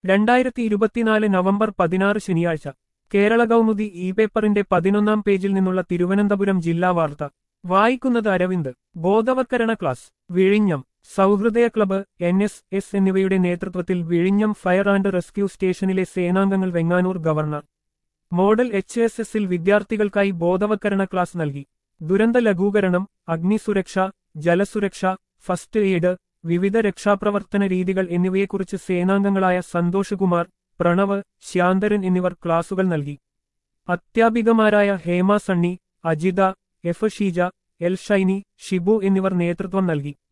രണ്ടായിരത്തി ഇരുപത്തിനാല് നവംബർ പതിനാറ് ശനിയാഴ്ച കേരള കൗമുദി ഇ പേപ്പറിന്റെ പതിനൊന്നാം പേജിൽ നിന്നുള്ള തിരുവനന്തപുരം ജില്ലാ വാർത്ത വായിക്കുന്നത് അരവിന്ദ് ബോധവത്കരണ ക്ലാസ് വിഴിഞ്ഞം Sauhridaya club N S S എന്നിവയുടെ നേതൃത്വത്തിൽ വിഴിഞ്ഞം ഫയർ ആൻഡ് റെസ്ക്യൂ സ്റ്റേഷനിലെ സേനാംഗങ്ങൾ Venganoor governor model H S എസിൽ വിദ്യാർത്ഥികൾക്കായി ബോധവത്കരണ ക്ലാസ് നൽകി ദുരന്ത ലഘൂകരണം അഗ്നിസുരക്ഷ ജലസുരക്ഷ ഫസ്റ്റ് എയ്ഡ് വിവിധ രക്ഷാപ്രവർത്തന രീതികൾ എന്നിവയെക്കുറിച്ച് സേനാംഗങ്ങളായ സന്തോഷ് കുമാർ പ്രണവ് ശാന്തരൻ എന്നിവർ ക്ലാസുകൾ നൽകി അധ്യാപികമാരായ Hema Sunny Ajitha F Sheeja L Shiny Shibu എന്നിവർ നേതൃത്വം നൽകി